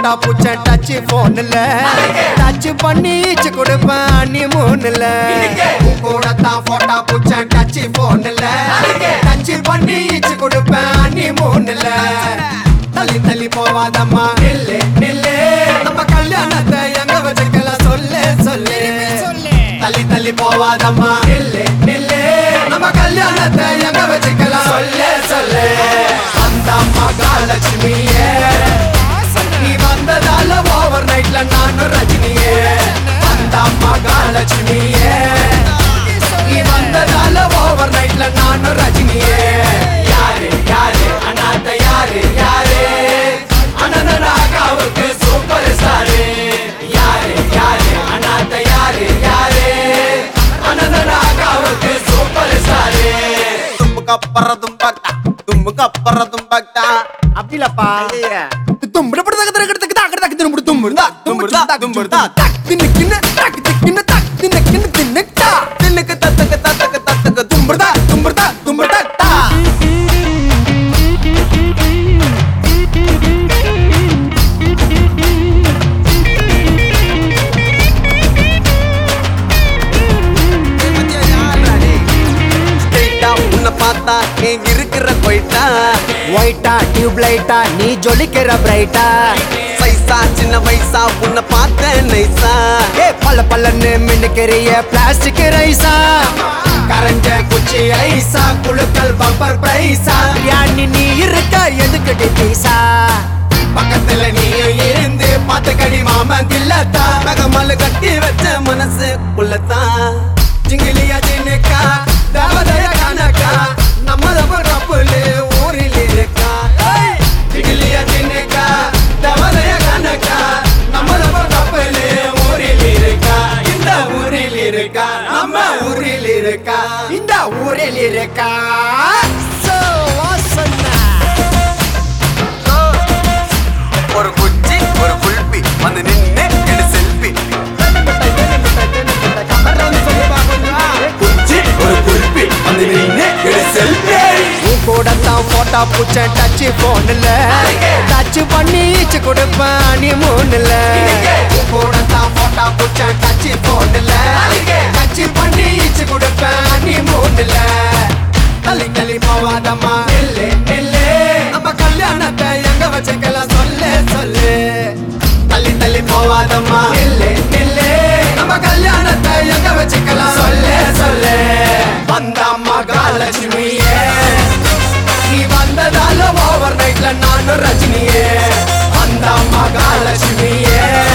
போட்டா பூச்ச டச் போன்ல டச் பண்ணி ஈச்சு கொடுப்பேன் அண்ணி மூணுல கூட தான் போட்டா பூச்ச டச் போன்ல டச் பண்ணி ஈச்சு கொடுப்பேன் அண்ணி மூணுல தள்ளி தள்ளி போவாதம்மா நில்லு நில்லு நம்ம கல்யாணத்தை எங்க வச்சுக்கலாம் சொல்லு சொல்லு தள்ளி தள்ளி போவாதம்மா நில்லு நில்லு நம்ம கல்யாணத்தை எங்க வச்சுக்கலாம் சொல்லு சொல்லு அந்த மகாலட்சுமியே நீ வந்ததால ஓவர் நைட்ல நானும் ரஜினியே அந்த மகாலட்சுமியே நீ வந்ததால ஓவர் நைட்ல நானும் ரஜினியே யாரு யாரு அனாத யாரு யாரு அனந்தனாகாவுக்கு சூப்பர் ஸ்டாரு யாரு யாரு அனாத யாரு யாரு அனந்தனாகாவுக்கு சூப்பர் ஸ்டாரு தும்புக்கு அப்புறதும் பக்தா தும்புக்கு அப்புறதும் பக்தா அப்படி இல்லப்பா தின்னுக்கு தத்துக்கு தத்துக்கு தத்துக்கு தும்புடா தும்புடா தும்புடா உன்னை பார்த்தா எங்க இருக்கிற போயிட்டா ஒயிட்டா டியூப் லைட்டா நீ ஜொலிக்கிற பிரைட்டா சைசா சின்ன வயசா உன்னை பார்த்த நைசா ஏ பல்ல பல்லன்னு மின்னுக்கிறிய பிளாஸ்டிக் ரைஸா கரஞ்ச குச்சி ஐசா குழுக்கள் பம்பர் பிரைஸா யானி நீ இருக்க எதுக்கடி பீசா பக்கத்துல நீயும் இருந்து பார்த்த கடி மாமன் கில்லத்தா நகமல்லு கட்டி வச்ச மனசு உள்ளத்தான் ஜிங்கிலியா ஜின்னுக்கா தேவதைய கணக்கா நம்ம ரப்பர் கப்புலு ஊரில் இருக்கா ஏய்! ஜிங்கிலியா ஜின்னுக்கா தேவதைய கணக்கா நம்ம ரப்பர் கப்புலு ஊரில் இருக்கா இந்த ஊரில் இருக்கா நம்ம ஊரில் இருக்கா இந்த ஊரில் இருக்கா So, வாசனா. ஒரு குச்சி ஒரு குல்பி வந்து நின்னு எடு செல்ஃபி குச்சி ஒரு குல்பி வந்து நின்னு எடு செல்ஃபி நீ கூட தான் போட்டா பூச்ச டச் போன்ல டச் பண்ணி ஈச்சு கொடுப்பேன் நீ மூணுல நீ கூட தான் போட்டா பூச்ச டச் போன்ல டச் பண்ணி ஈச்சு கொடுப்பேன் நீ மூணுல தள்ளி தள்ளி போவாதம்மா நில்லு நில்லு நம்ம கல்யாணத்தை எங்க வச்சுக்கலாம் சொல்லு சொல்லு தள்ளி தள்ளி போவாதம்மா நில்லு நில்லு நம்ம கல்யாணத்தை எங்க வச்சுக்கலாம் சொல்லு சொல்லு வந்த மகாலட்சுமியே நீ வந்ததால ஓவர் நைட்ல நானும் ரஜினியே அந்த மகாலட்சுமியே